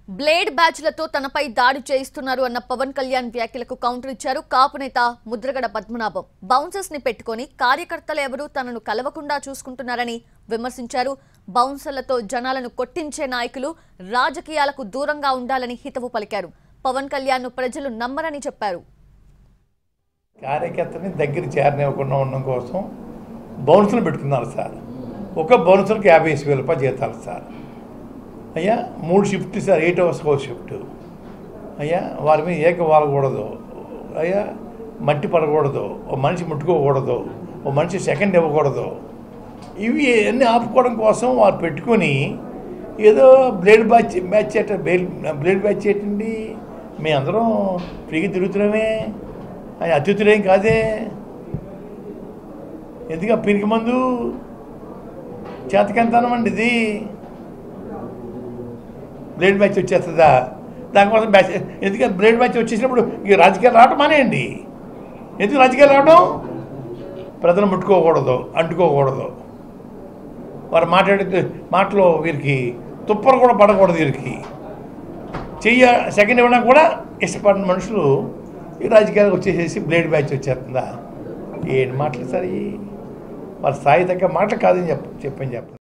blade బ్యాచ్లతో తనపై దాడి చేయిస్తున్నారు అన్న పవన్ కళ్యాణ్ వ్యాఖ్యలకు కౌంటర్ ఇచ్చారు కాపు నేత ముద్రగడ పద్మనాభం బౌన్సర్స్ ని పెట్టుకొని కార్యకర్తలు ఎవరూ తనను కలవకుండా చూసుకుంటున్నారని విమర్శించారు బౌన్సర్లతో జనాలను కొట్టించే నాయకులు రాజకీయాలకు దూరంగా ఉండాలని హితవు పలికారు పవన్ కళ్యాణ్ ప్రజలు నమ్మరని చెప్పారు కార్యకర్తని దగ్గర చేరనివ్వకుండా ఉండడం కోసం బౌన్సులు పెట్టుకున్నారు సార్ ఒక బౌన్సర్కి యాభై వేల రూపాయలు జీతాలు సార్ అయ్యా మూడు షిఫ్ట్ సార్ ఎయిట్ అవర్స్కి ఒక షిఫ్ట్ అయ్యా వారి మీద ఏక వాలకూడదు అయ్యా మట్టి పడకూడదు ఓ మనిషి ముట్టుకోకూడదు ఓ మనిషి సెకండ్ ఇవ్వకూడదు ఇవి అన్నీ ఆపుకోవడం కోసం వారు పెట్టుకొని ఏదో బ్లేడ్ బ్యాచ్ బ్యాచ్ అట బ్లేడ్ బ్యాచ్ ఏంటండి మేము అందరం ఫ్రీగా తిరుగుతున్నామే ఆయన అతిథులేం కాదే ఎందుకు పిరికి మందు చేతకెంతనమండి ఇది బ్లేడ్ బ్యాచ్ వచ్చేస్తుందా దానికోసం బ్యాచ్ ఎందుకంటే బ్లేడ్ బ్యాచ్ వచ్చేసినప్పుడు ఈ రాజకీయాలు రావటం మానేయండి ఎందుకు రాజకీయాలు రావటం ప్రజలు ముట్టుకోకూడదు అంటుకోకూడదు వారు మాట్లాడే మాటలో వీరికి తుప్పలు కూడా పడకూడదు వీరికి చెయ్య సెకండ్ ఇవ్వడం కూడా ఇష్టపడిన మనుషులు ఈ రాజకీయాలకు వచ్చేసేసి బ్లేడ్ బ్యాచ్ వచ్చేస్తుందా ఏంటి మాటలు సరి వారి స్థాయి తగ్గ మాటలు కాదని చెప్ప చెప్పని చెప్పండి